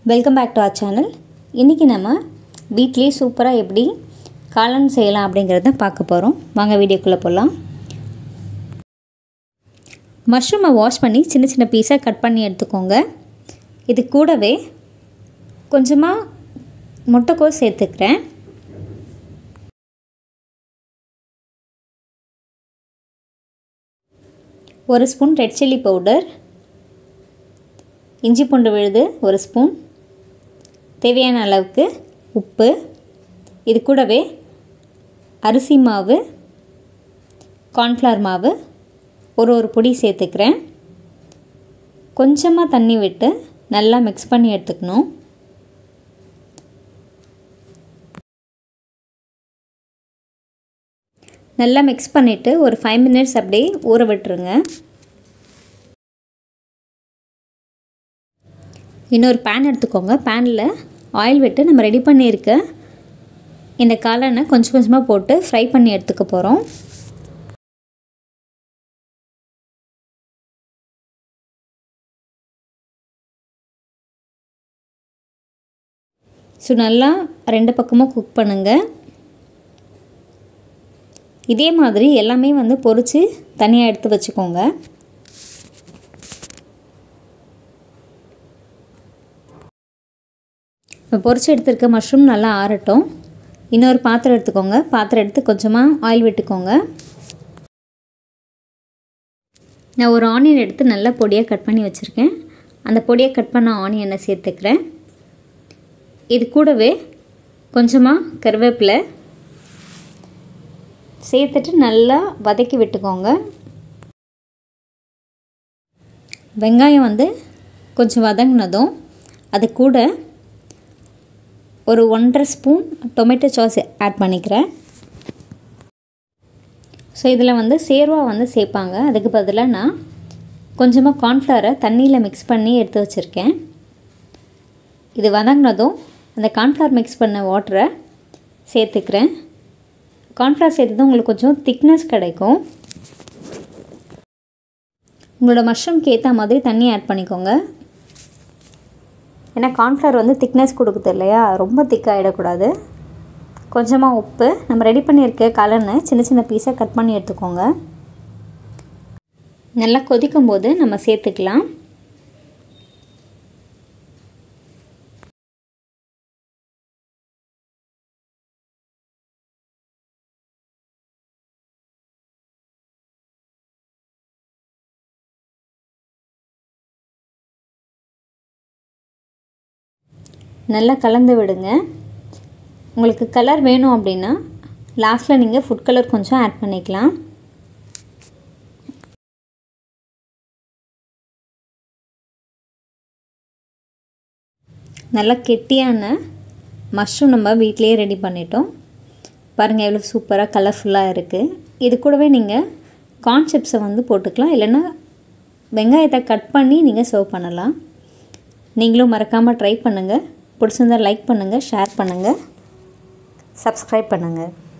welcome back to our channel இன்றைக்கி நம்ம வீட்லேயே சூப்பராக எப்படி காளான் செய்யலாம் அப்படிங்கிறத பார்க்க போகிறோம் வாங்க வீடியோக்குள்ளே போகலாம் மஷ்ரூமை வாஷ் பண்ணி சின்ன சின்ன பீஸாக கட் பண்ணி எடுத்துக்கோங்க இது கூடவே கொஞ்சமாக முட்டைக்கோஸ் சேர்த்துக்கிறேன் ஒரு ஸ்பூன் ரெட் சில்லி பவுடர் இஞ்சி பூண்டு விழுது ஒரு ஸ்பூன் தேவையான அளவுக்கு உப்பு இது கூடவே அரிசி மாவு கார்ன்ஃப்ளவர் மாவு ஒரு ஒரு பொடி சேர்த்துக்கிறேன் கொஞ்சமாக தண்ணி விட்டு நல்லா மிக்ஸ் பண்ணி எடுத்துக்கணும் நல்லா மிக்ஸ் பண்ணிவிட்டு ஒரு ஃபைவ் மினிட்ஸ் அப்படியே ஊற விட்டுருங்க இன்னொரு பேன் எடுத்துக்கோங்க பேனில் ஆயில் விட்டு நம்ம ரெடி பண்ணியிருக்க இந்த காளானை கொஞ்சம் கொஞ்சமாக போட்டு ஃப்ரை பண்ணி எடுத்துக்க போகிறோம் ஸோ நல்லா ரெண்டு பக்கமும் குக் பண்ணுங்கள் இதே மாதிரி எல்லாமே வந்து பொரித்து தனியாக எடுத்து வச்சுக்கோங்க இப்போ பொரிச்சு எடுத்துருக்க மஷ்ரூம் நல்லா ஆறட்டும் இன்னொரு பாத்திரம் எடுத்துக்கோங்க பாத்திரம் எடுத்து கொஞ்சமாக ஆயில் விட்டுக்கோங்க நான் ஒரு ஆனியன் எடுத்து நல்லா பொடியாக கட் பண்ணி வச்சுருக்கேன் அந்த பொடியாக கட் பண்ண ஆனியனை சேர்த்துக்கிறேன் இது கூடவே கொஞ்சமாக கருவேப்பிலை சேர்த்துட்டு நல்லா வதக்கி விட்டுக்கோங்க வெங்காயம் வந்து கொஞ்சம் வதங்கினதும் அது கூட ஒரு ஒன்றரை ஸ்பூன் டொமேட்டோ சாஸ் ஆட் பண்ணிக்கிறேன் ஸோ இதில் வந்து சேர்வா வந்து சேர்ப்பாங்க அதுக்கு பதிலாக நான் கொஞ்சமாக கார்ன்ஃப்ளவரை தண்ணியில் மிக்ஸ் பண்ணி எடுத்து வச்சுருக்கேன் இது வதங்கினதும் அந்த கார்ன்ஃப்ளவர் மிக்ஸ் பண்ண வாட்டரை சேர்த்துக்கிறேன் கார்ன்ஃப்ளவர் சேர்த்து உங்களுக்கு கொஞ்சம் திக்னஸ் கிடைக்கும் உங்களோட மஷ்ரூம்க்கு ஏற்ற மாதிரி தண்ணி ஆட் பண்ணிக்கோங்க ஏன்னா கார்ன்ஃப்ளவர் வந்து திக்னஸ் கொடுக்குது இல்லையா ரொம்ப திக்காகிடக்கூடாது கொஞ்சமாக உப்பு நம்ம ரெடி பண்ணியிருக்க கலனை சின்ன சின்ன பீஸாக கட் பண்ணி எடுத்துக்கோங்க நல்லா கொதிக்கும் போது நம்ம சேர்த்துக்கலாம் நல்லா கலந்து விடுங்க உங்களுக்கு கலர் வேணும் அப்படின்னா லாஸ்ட்டில் நீங்கள் ஃபுட் கலர் கொஞ்சம் ஆட் பண்ணிக்கலாம் நல்லா கெட்டியான மஷ்ரூம் நம்ம வீட்லேயே ரெடி பண்ணிட்டோம் பாருங்கள் எவ்வளோ சூப்பராக கலர்ஃபுல்லாக இருக்குது இது கூடவே நீங்கள் கார்ன் சிப்ஸை வந்து போட்டுக்கலாம் இல்லைன்னா வெங்காயத்தை கட் பண்ணி நீங்கள் சர்வ் பண்ணலாம் நீங்களும் மறக்காமல் ட்ரை பண்ணுங்கள் பிடிச்சிருந்தால் லைக் பண்ணுங்கள் ஷேர் பண்ணுங்கள் சப்ஸ்கிரைப் பண்ணுங்கள்